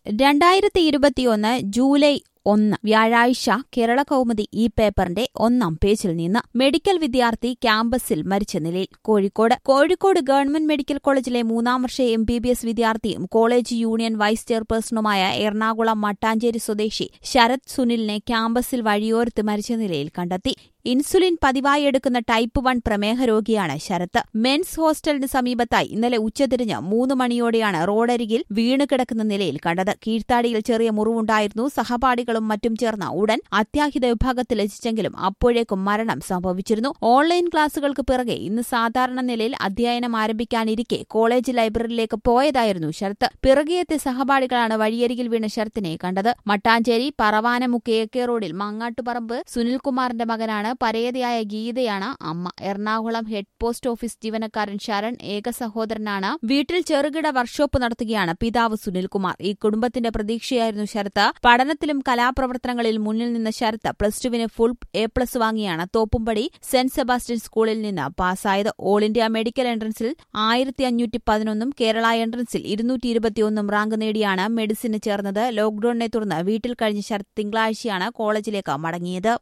രണ്ടായിരത്തി ഇരുപത്തിയൊന്ന് ജൂലൈ ഒന്ന് വ്യാഴാഴ്ച കേരള കൗമുദി ഈ പേപ്പറിന്റെ ഒന്നാം പേജിൽ നിന്ന് മെഡിക്കൽ വിദ്യാർത്ഥി ക്യാമ്പസിൽ മരിച്ച നിലയിൽ കോഴിക്കോട് കോഴിക്കോട് ഗവൺമെന്റ് മെഡിക്കൽ കോളേജിലെ മൂന്നാം വർഷ എം ബി ബി എസ് വിദ്യാർത്ഥിയും കോളേജ് യൂണിയൻ വൈസ് ചെയർപേഴ്സണുമായ എറണാകുളം മട്ടാഞ്ചേരി സ്വദേശി ശരത് സുനിലിനെ ക്യാമ്പസിൽ വഴിയോരത്ത് മരിച്ച നിലയിൽ കണ്ടെത്തി ഇൻസുലിൻ പതിവായി എടുക്കുന്ന ടൈപ്പ് വൺ പ്രമേഹ രോഗിയാണ് ശരത്ത് മെൻസ് ഹോസ്റ്റലിന് സമീപത്തായി ഇന്നലെ ഉച്ചതിരിഞ്ഞ് മൂന്ന് മണിയോടെയാണ് റോഡരികിൽ വീണ് കിടക്കുന്ന നിലയിൽ കണ്ടത് കീഴ്ത്താടിയിൽ ചെറിയ മുറിവുണ്ടായിരുന്നു സഹപാഠികളും മറ്റും ചേർന്ന ഉടൻ അത്യാഹിത വിഭാഗത്തിൽ എത്തിച്ചെങ്കിലും അപ്പോഴേക്കും മരണം സംഭവിച്ചിരുന്നു ഓൺലൈൻ ക്ലാസുകൾക്ക് പിറകെ ഇന്ന് സാധാരണ നിലയിൽ അധ്യയനം ആരംഭിക്കാനിരിക്കെ കോളേജ് ലൈബ്രറിയിലേക്ക് പോയതായിരുന്നു ശരത്ത് പിറകെയെത്തിയ സഹപാഠികളാണ് വഴിയരികിൽ വീണ ശരത്തിനെ കണ്ടത് മട്ടാഞ്ചേരി പറവാനമുക്ക് എ കെ റോഡിൽ മങ്ങാട്ടുപറമ്പ് സുനിൽകുമാറിന്റെ മകനാണ് പരേതയായ ഗീതയാണ് അമ്മ എറണാകുളം ഹെഡ് പോസ്റ്റ് ഓഫീസ് ജീവനക്കാരൻ ശരൺ ഏക സഹോദരനാണ് വീട്ടിൽ ചെറുകിട വർക്ക്ഷോപ്പ് നടത്തുകയാണ് പിതാവ് സുനിൽകുമാർ ഈ കുടുംബത്തിന്റെ പ്രതീക്ഷയായിരുന്നു ശരത്ത് പഠനത്തിലും കലാപ്രവർത്തനങ്ങളിൽ മുന്നിൽ നിന്ന ശരത്ത് പ്ലസ് ടുവിന് ഫുൾ എ പ്ലസ് വാങ്ങിയാണ് തോപ്പുംപടി സെന്റ് സെബാസ്റ്റ്യൻ സ്കൂളിൽ നിന്ന് പാസ്സായത് ഓൾ ഇന്ത്യ മെഡിക്കൽ എൻട്രൻസിൽ ആയിരത്തി അഞ്ഞൂറ്റി പതിനൊന്നും കേരള എൻട്രൻസിൽ ഇരുന്നൂറ്റി ഇരുപത്തിയൊന്നും റാങ്ക് നേടിയാണ് മെഡിസിന് ചേർന്നത് ലോക്ഡൌണിനെ തുടർന്ന് വീട്ടിൽ കഴിഞ്ഞ ശരത് തിങ്കളാഴ്ചയാണ് കോളേജിലേക്ക് മടങ്ങിയത്